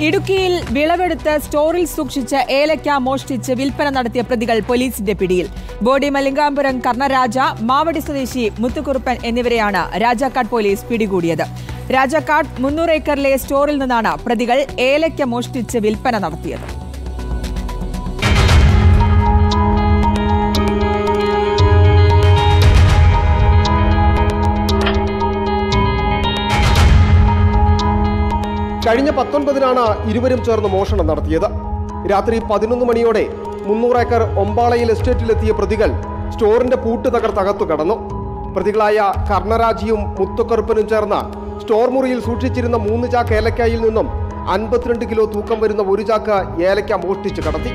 ഇടുക്കിയിൽ വിളവെടുത്ത് സ്റ്റോറിൽ സൂക്ഷിച്ച ഏലക്ക മോഷ്ടിച്ച് വിൽപ്പന നടത്തിയ പ്രതികൾ പോലീസിന്റെ പിടിയിൽ ബോഡി മലിംഗാപുരം കർണരാജ മാവടി സ്വദേശി മുത്തുകുറുപ്പൻ എന്നിവരെയാണ് രാജാക്കാട് പോലീസ് പിടികൂടിയത് രാജാക്കാട് മുന്നൂറ് ഏക്കറിലെ സ്റ്റോറിൽ നിന്നാണ് പ്രതികൾ ഏലക്ക മോഷ്ടിച്ച് വിൽപ്പന നടത്തിയത് കഴിഞ്ഞ പത്തൊൻപതിനാണ് ഇരുവരും ചേർന്ന് മോഷണം നടത്തിയത് രാത്രി പതിനൊന്ന് മണിയോടെ മുന്നൂറ് ഏക്കർ ഒമ്പാളയിൽ എസ്റ്റേറ്റിലെത്തിയ പ്രതികൾ സ്റ്റോറിന്റെ പൂട്ട് തകർത്തകത്തു കടന്നു പ്രതികളായ കർണരാജിയും മുത്തുക്കറുപ്പനും ചേർന്ന് സ്റ്റോർ മുറിയിൽ സൂക്ഷിച്ചിരുന്ന മൂന്ന് ചാക്ക് ഏലക്കായിൽ നിന്നും അൻപത്തിരണ്ട് കിലോ തൂക്കം വരുന്ന ഒരു ചാക്ക് ഏലക്ക മോഷ്ടിച്ച് കടത്തി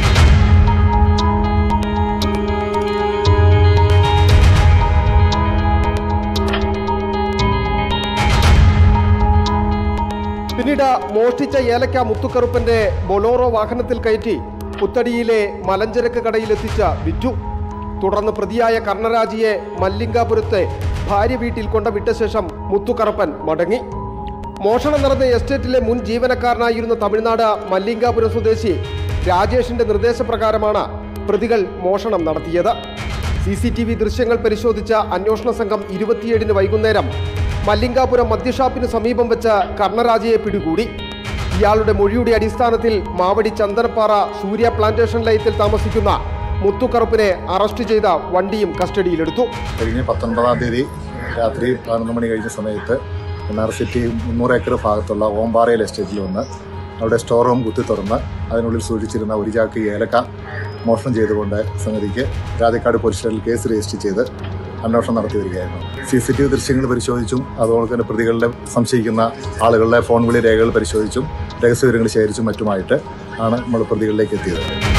പിന്നീട് മോഷ്ടിച്ച ഏലക്ക മുത്തുക്കറുപ്പന്റെ ബൊലോറോ വാഹനത്തിൽ കയറ്റി പുത്തടിയിലെ മലഞ്ചരക്ക് കടയിലെത്തിച്ച് വിറ്റു തുടർന്ന് പ്രതിയായ കർണരാജിയെ മല്ലിംഗാപുരത്തെ ഭാര്യ വീട്ടിൽ കൊണ്ടുവിട്ട ശേഷം മുത്തുക്കറുപ്പൻ മടങ്ങി മോഷണം നടന്ന എസ്റ്റേറ്റിലെ മുൻ ജീവനക്കാരനായിരുന്ന തമിഴ്നാട് മല്ലിംഗാപുരം സ്വദേശി രാജേഷിന്റെ നിർദ്ദേശപ്രകാരമാണ് പ്രതികൾ മോഷണം നടത്തിയത് സി സി ടി വി ദൃശ്യങ്ങൾ പരിശോധിച്ച അന്വേഷണ സംഘം ഇരുപത്തിയേഴിന് വൈകുന്നേരം മല്ലിംഗാപുരം മദ്യഷാപ്പിന് സമീപം വെച്ച് കർണരാജയെ പിടികൂടി ഇയാളുടെ മൊഴിയുടെ അടിസ്ഥാനത്തിൽ മാവടി ചന്ദനപ്പാറ സൂര്യ പ്ലാന്റേഷൻ ലയത്തിൽ താമസിക്കുന്ന മുത്തുക്കറുപ്പിനെ അറസ്റ്റ് ചെയ്ത വണ്ടിയും കസ്റ്റഡിയിലെടുത്തു കഴിഞ്ഞ പത്തൊൻപതാം തീയതി രാത്രി പതിനൊന്ന് മണി കഴിഞ്ഞ സമയത്ത് എൻആർ സിറ്റി മുന്നൂറ് ഏക്കർ ഭാഗത്തുള്ള ഓമ്പാറയിൽ എസ്റ്റേറ്റിൽ വന്ന് അവിടെ സ്റ്റോർ റൂം കുത്തി തുറന്ന് അതിനുള്ളിൽ സൂക്ഷിച്ചിരുന്ന ഒരു ചാക്ക് ഏലക്ക മോഷണം ചെയ്തുകൊണ്ട് സംഗതിക്ക് രാജക്കാട് പോലീസ് സ്റ്റേഷനിൽ കേസ് രജിസ്റ്റർ ചെയ്ത് അന്വേഷണം നടത്തി വരികയായിരുന്നു സി സി ടി വി ദൃശ്യങ്ങൾ പരിശോധിച്ചും അതുപോലെ തന്നെ പ്രതികളുടെ സംശയിക്കുന്ന ആളുകളുടെ ഫോൺ വിളി രേഖകൾ പരിശോധിച്ചും രഹസ്യവിവരങ്ങൾ ശേഖരിച്ചും മറ്റുമായിട്ട് ആണ് നമ്മൾ പ്രതികളിലേക്ക് എത്തിയത്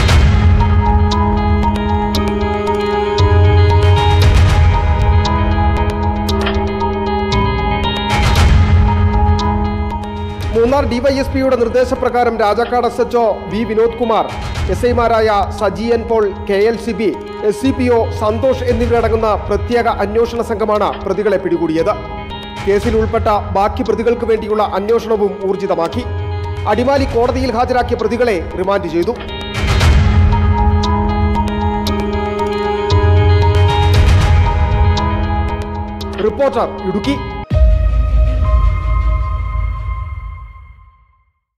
മൂന്നാർ ഡിവൈഎസ്പിയുടെ നിർദ്ദേശപ്രകാരം Rajakkad S HO V Vinod Kumar S ഐമാരായ Saji N Paul K L C B S C P O Santhosh എന്നിവരടങ്ങുന്ന പ്രത്യേക അന്വേഷണ സംഘമാണ് പ്രതികളെ പിടികൂടിയത് കേസിൽ ഉൾപ്പെട്ട ബാക്കി പ്രതികൾക്ക് വേണ്ടിയുള്ള അന്വേഷണവും ഊർജിതമാക്കി അടിമാലി കോടതിയിൽ ഹാജരാക്കിയ പ്രതികളെ റിമാൻഡ് ചെയ്തു റിപ്പോർട്ടർ ഇടുക്കി